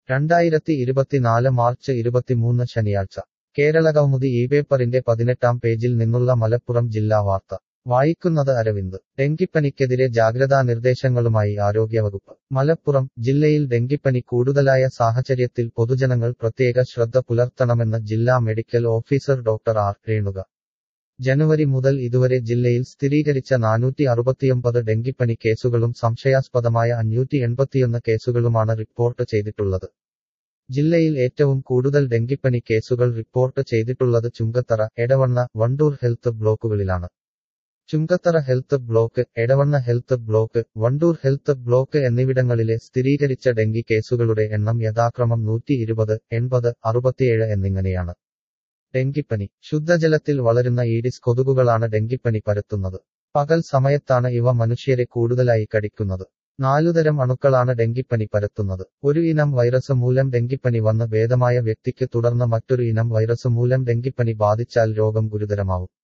രണ്ടായിരത്തി ഇരുപത്തിനാല് മാർച്ച് ഇരുപത്തിമൂന്ന് ശനിയാഴ്ച കേരളകൗമുദി ഈ പേപ്പറിന്റെ പതിനെട്ടാം പേജിൽ നിന്നുള്ള മലപ്പുറം ജില്ലാ വാർത്ത വായിക്കുന്നത് അരവിന്ദ് ഡെങ്കിപ്പനിക്കെതിരെ ജാഗ്രതാ നിർദ്ദേശങ്ങളുമായി ആരോഗ്യവകുപ്പ് മലപ്പുറം ജില്ലയിൽ ഡെങ്കിപ്പനി കൂടുതലായ സാഹചര്യത്തിൽ പൊതുജനങ്ങൾ പ്രത്യേക ശ്രദ്ധ പുലർത്തണമെന്ന് ജില്ലാ medical officer doctor R Renuka ജനുവരി മുതൽ ഇതുവരെ ജില്ലയിൽ സ്ഥിരീകരിച്ച നാനൂറ്റി അറുപത്തിയൊമ്പത് ഡെങ്കിപ്പനി കേസുകളും സംശയാസ്പദമായ അഞ്ഞൂറ്റി എൺപത്തിയൊന്ന് കേസുകളുമാണ് റിപ്പോർട്ട് ചെയ്തിട്ടുള്ളത് ജില്ലയിൽ ഏറ്റവും കൂടുതൽ ഡെങ്കിപ്പനി കേസുകൾ റിപ്പോർട്ട് ചെയ്തിട്ടുള്ളത് ചുങ്കത്തറ എടവണ്ണ വണ്ടൂർ ഹെൽത്ത് ബ്ലോക്കുകളിലാണ് Chungathara health block Edavanna health block Vandoor health block എന്നിവിടങ്ങളിലെ സ്ഥിരീകരിച്ച ഡെങ്കി കേസുകളുടെ എണ്ണം യഥാക്രമം നൂറ്റി ഇരുപത് എൺപത് അറുപത്തിയേഴ് എന്നിങ്ങനെയാണ് ഡെങ്കിപ്പനി ശുദ്ധജലത്തിൽ വളരുന്ന ഈഡിസ് കൊതുകുകളാണ് ഡെങ്കിപ്പനി പരത്തുന്നത് പകൽ സമയത്താണ് ഇവ മനുഷ്യരെ കൂടുതലായി കടിക്കുന്നത് നാലുതരം അണുക്കളാണ് ഡെങ്കിപ്പനി പരത്തുന്നത് ഒരു ഇനം വൈറസ് മൂലം ഡെങ്കിപ്പനി വന്ന് ഭേദമായ വ്യക്തിക്ക് തുടർന്ന് മറ്റൊരു ഇനം വൈറസ് മൂലം ഡെങ്കിപ്പനി ബാധിച്ചാൽ രോഗം ഗുരുതരമാവും